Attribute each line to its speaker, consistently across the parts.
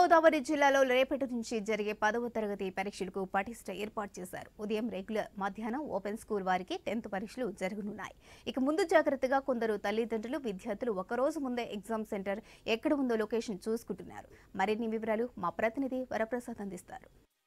Speaker 1: తూర్పుగోదావరి జిల్లాలో రేపటి నుంచి జరిగే పదవ తరగతి పరీక్షలకు పటిష్ట ఏర్పాటు చేశారు ఉదయం రెగ్యులర్ మధ్యాహ్నం ఓపెన్ స్కూల్ వారికి టెన్త్ పరీక్షలు జరగనున్నాయి ఇక ముందు జాగ్రత్తగా కొందరు తల్లిదండ్రులు విద్యార్థులు ఒకరోజు ముందే ఎగ్జామ్ సెంటర్ ఎక్కడ ఉందో లొకేషన్ చూసుకుంటున్నారు మరిన్ని వివరాలు మా ప్రతినిధి వరప్రసాద్ అందిస్తారు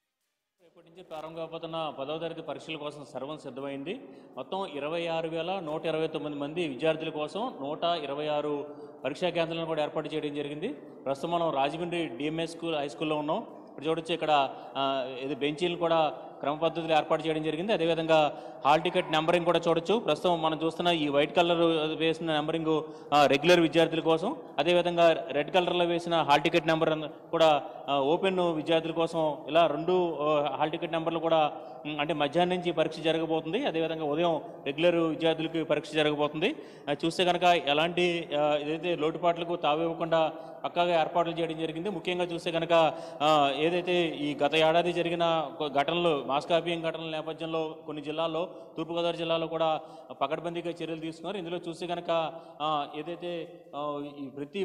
Speaker 2: రేపటి నుంచి ప్రారంభం కాబోతున్న పదవ తరగతి పరీక్షల కోసం సర్వం సిద్ధమైంది మొత్తం ఇరవై ఆరు వేల నూట ఇరవై తొమ్మిది మంది విద్యార్థుల కోసం నూట ఇరవై ఆరు పరీక్షా కేంద్రాలను కూడా ఏర్పాటు చేయడం జరిగింది ప్రస్తుతం మనం రాజమండ్రి డిఎంఎస్ స్కూల్ హై స్కూల్లో ఉన్నాం ఇప్పుడు చూడొచ్చు ఇక్కడ ఆ, ఇది బెంచీలు కూడా క్రమ పద్ధతిలో ఏర్పాటు చేయడం జరిగింది అదేవిధంగా హాల్ టికెట్ నెంబరింగ్ కూడా చూడొచ్చు ప్రస్తుతం మనం చూస్తున్న ఈ వైట్ కలర్ వేసిన నెంబరింగ్ రెగ్యులర్ విద్యార్థుల కోసం అదేవిధంగా రెడ్ కలర్లో వేసిన హాల్ టికెట్ నెంబర్ కూడా ఆ, ఓపెన్ విద్యార్థుల కోసం ఇలా రెండు ఆ, హాల్ టికెట్ నెంబర్లు కూడా ఉమ్, అంటే మధ్యాహ్నం నుంచి ఈ పరీక్ష జరగబోతుంది అదేవిధంగా ఉదయం రెగ్యులర్ విద్యార్థులకి పరీక్ష జరగబోతుంది ఆ, చూస్తే కనుక ఎలాంటి ఆ, ఏదైతే లోటుపాట్లకు తావివ్వకుండా పక్కాగా ఏర్పాట్లు చేయడం జరిగింది ముఖ్యంగా చూస్తే కనుక ఆ, ఏదైతే ఈ గత ఏడాది జరిగిన కొ- ఘటనలు మాస్ కాపీయింగ్ ఘటనల నేపథ్యంలో కొన్ని జిల్లాల్లో తూర్పుగోదావరి జిల్లాలో కూడా పకడ్బందీగా చర్యలు తీసుకున్నారు ఇందులో చూస్తే కనుక ఆ, ఏదైతే ఆ, ఈ ప్రతి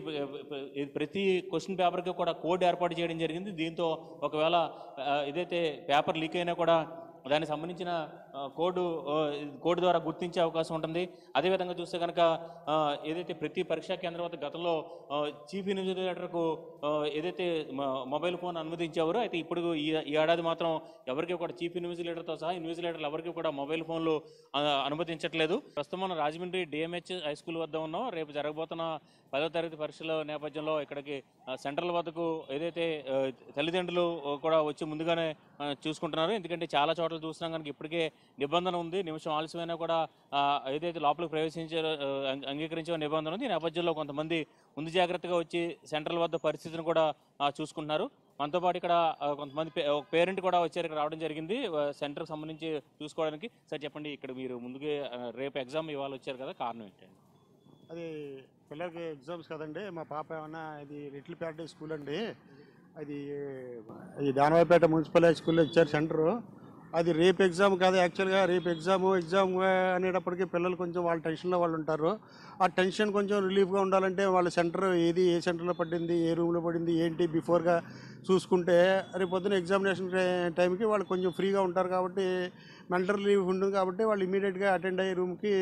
Speaker 2: ఈ ప్రతి క్వశ్చన్ పేపర్కి కూడా కోడ్ ఏర్పాటు చేయడం జరిగింది దీంతో ఒకవేళ ఆ, ఏదైతే పేపర్ లీక్ అయినా కూడా దానికి సంబంధించిన ఆ, కోడ్ ఆ, కోడ్ ద్వారా గుర్తించే అవకాశం ఉంటుంది అదేవిధంగా చూస్తే కనుక ఆ, ఏదైతే ప్రతి పరీక్షా కేంద్రం వద్ద గతంలో ఆ, చీఫ్ ఇన్విజిలేటర్కు ఆ, ఏదైతే మ- మొబైల్ ఫోన్ అనుమతించేవారో అయితే ఇప్పుడు ఈ ఈ ఏడాది మాత్రం ఎవరికి కూడా చీఫ్ ఇన్విజిలేటర్తో సహా ఇన్విజిలేటర్లు ఎవరికి కూడా మొబైల్ ఫోన్లు ఆ, అనుమతించట్లేదు ప్రస్తుతం మనం రాజమండ్రి డిఎంహెచ్ హై స్కూల్ వద్ద ఉన్నాం రేపు జరగబోతున్న పదో తరగతి పరీక్షల నేపథ్యంలో ఇక్కడికి ఆ, సెంట్రల్ వద్దకు ఏదైతే ఆ, తల్లిదండ్రులు కూడా వచ్చి ముందుగానే ఆ, చూసుకుంటున్నారు ఎందుకంటే చాలా చోట్ల చూస్తున్నాం కనుక ఇప్పటికే నిబంధన ఉంది నిమిషం ఆలస్యమైనా కూడా ఆ, ఏదైతే లోపలికి ప్రవేశించే ఆ, అంగ- అంగీకరించే నిబంధన ఉంది ఈ నేపథ్యంలో కొంతమంది ముందు జాగ్రత్తగా వచ్చి సెంట్రల్ వద్ద పరిస్థితిని కూడా ఆ, చూసుకుంటున్నారు మనతో పాటు ఇక్కడ ఆ, కొంతమంది పే- ఒక పేరెంట్ కూడా వచ్చారు ఇక్కడ రావడం జరిగింది ఆ, సెంటర్కి సంబంధించి చూసుకోవడానికి సార్ చెప్పండి ఇక్కడ మీరు ముందుగా ఆ, రేపు ఎగ్జామ్ ఇవాళ వచ్చారు కదా కారణం ఏంటండి
Speaker 3: అది పిల్లలకి ఎగ్జామ్స్ కదండి మా పాప ఏమన్నా ఇది లిటిల్ ప్యారడైజ్ స్కూల్ అండి అది ఈ దానవాయిపేట మున్సిపల్ హై స్కూల్లో ఇచ్చారు సెంటరు అది రేపు ఎగ్జామ్ కాదు యాక్చువల్గా రేపు ఎగ్జామ్ ఎగ్జామ్ అనేటప్పటికి పిల్లలు కొంచెం వాళ్ళ టెన్షన్లో వాళ్ళు ఉంటారు ఆ టెన్షన్ కొంచెం రిలీఫ్గా ఉండాలంటే వాళ్ళ సెంటర్ ఏది ఏ సెంటర్లో పడింది ఏ రూమ్లో పడింది ఏంటి బిఫోర్గా చూసుకుంటే రేపు పొద్దున ఎగ్జామినేషన్ టైంకి వాళ్ళు కొంచెం ఫ్రీగా ఉంటారు కాబట్టి మెంటల్ రిలీఫ్ ఉంటుంది కాబట్టి వాళ్ళు ఇమీడియట్గా అటెండ్ అయ్యే రూమ్కి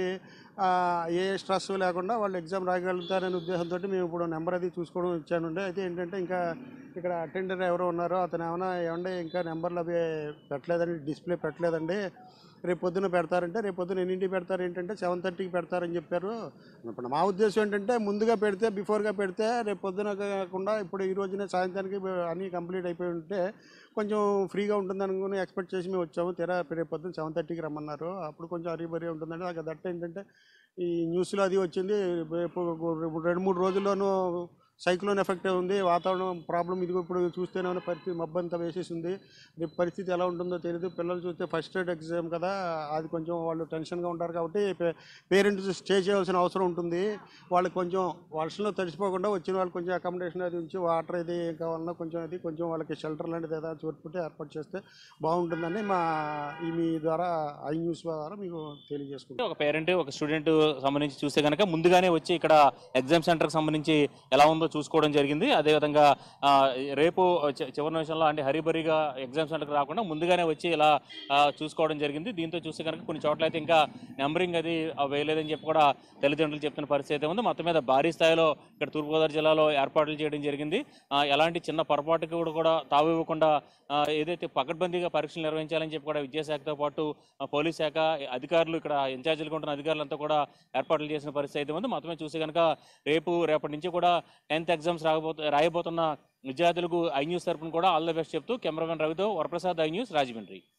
Speaker 3: ఏ స్ట్రెస్ లేకుండా వాళ్ళు ఎగ్జామ్ రాయగలుగుతారనే ఉద్దేశంతో మేము ఇప్పుడు నెంబర్ అది చూసుకోవడం ఇచ్చానండి అయితే ఏంటంటే ఇంకా ఇక్కడ అటెండర్ ఎవరో ఉన్నారో అతను ఏమైనా ఏమంటే ఇంకా నెంబర్లు అవి పెట్టలేదండి డిస్ప్లే పెట్టలేదండి రేపు పొద్దున పెడతారంటే రేపు పొద్దున ఎన్నింటికి పెడతారు ఏంటంటే సెవెన్ థర్టీకి పెడతారని చెప్పారు ఇప్పుడు మా ఉద్దేశం ఏంటంటే ముందుగా పెడితే బిఫోర్గా పెడితే రేపు పొద్దున కాకుండా ఇప్పుడు ఈ రోజునే సాయంత్రానికి అన్నీ కంప్లీట్ అయిపోయి ఉంటే కొంచెం ఫ్రీగా ఉంటుంది అనుకుని ఎక్స్పెక్ట్ చేసి మేము వచ్చాము తెరా రేపు పొద్దున్న సెవెన్ థర్టీకి రమ్మన్నారు అప్పుడు కొంచెం హరీబరీ ఉంటుందండి నాకు దట్ ఏంటంటే ఈ న్యూస్లో అది వచ్చింది రేపు రెండు మూడు రోజుల్లోనూ సైక్లోన్ ఎఫెక్ట్ ఉంది వాతావరణం ప్రాబ్లం ఇదిగో ఇప్పుడు చూస్తేనే పరిస్థితి మబ్బు అంతా వేసేసింది రేపు పరిస్థితి ఎలా ఉంటుందో తెలియదు పిల్లలు చూస్తే ఫస్ట్ ఎయిడ్ ఎగ్జామ్ కదా అది కొంచెం వాళ్ళు టెన్షన్గా ఉంటారు కాబట్టి పేరెంట్స్ స్టే చేయాల్సిన అవసరం ఉంటుంది వాళ్ళకి కొంచెం వర్షంలో తడిసిపోకుండా వచ్చిన వాళ్ళు కొంచెం అకామిడేషన్ అది ఉంచి వాటర్ ఇది ఏం కావాలన్నా కొంచెం అది కొంచెం వాళ్ళకి షెల్టర్ లాంటిది ఏదైనా చోటుకుంటే ఏర్పాటు చేస్తే బాగుంటుందని మా ఈ మీ ద్వారా ఐ న్యూస్ ద్వారా మీకు తెలియజేసుకుంటాం
Speaker 2: ఒక పేరెంట్ ఒక స్టూడెంట్ సంబంధించి చూస్తే కనుక ముందుగానే వచ్చి ఇక్కడ ఎగ్జామ్ సెంటర్కి సంబంధించి ఎలా ఉందో చూసుకోవడం జరిగింది అదేవిధంగా ఆ, రేపు చి- చివరి నిమిషంలో అంటే హరిబరిగా ఎగ్జామ్ సెంటర్కి రాకుండా ముందుగానే వచ్చి ఇలా ఆ, చూసుకోవడం జరిగింది దీంతో చూస్తే కనుక కొన్ని చోట్ల అయితే ఇంకా నెంబరింగ్ అది ఆ, వేయలేదని చెప్పి కూడా తల్లిదండ్రులు చెప్తున్న పరిస్థితి అయితే ఉంది మొత్తం మీద భారీ స్థాయిలో ఇక్కడ తూర్పుగోదావరి జిల్లాలో ఏర్పాట్లు చేయడం జరిగింది ఆ, ఎలాంటి చిన్న పొరపాటుకి కూడా కూడా తావు ఇవ్వకుండా ఆ, ఏదైతే పకడ్బందీగా పరీక్షలు నిర్వహించాలని చెప్పి కూడా విద్యాశాఖతో పాటు ఆ, పోలీస్ శాఖ అధికారులు ఇక్కడ ఇన్ఛార్జీలుగా ఉంటున్న అధికారులంతా కూడా ఏర్పాట్లు చేసిన పరిస్థితి అయితే ఉంది మొత్తమే చూస్తే కనుక రేపు రేపటి నుంచి కూడా టెన్త్ ఎగ్జామ్స్ రాబోతు రాయబోతున్న విద్యార్థులకు ఐ న్యూస్ తరపున కూడా ఆల్ ద బెస్ట్ చెప్తూ కెమెరామెన్ రవితో వరప్రసాద్ ఐ న్యూస్ రాజమండ్రి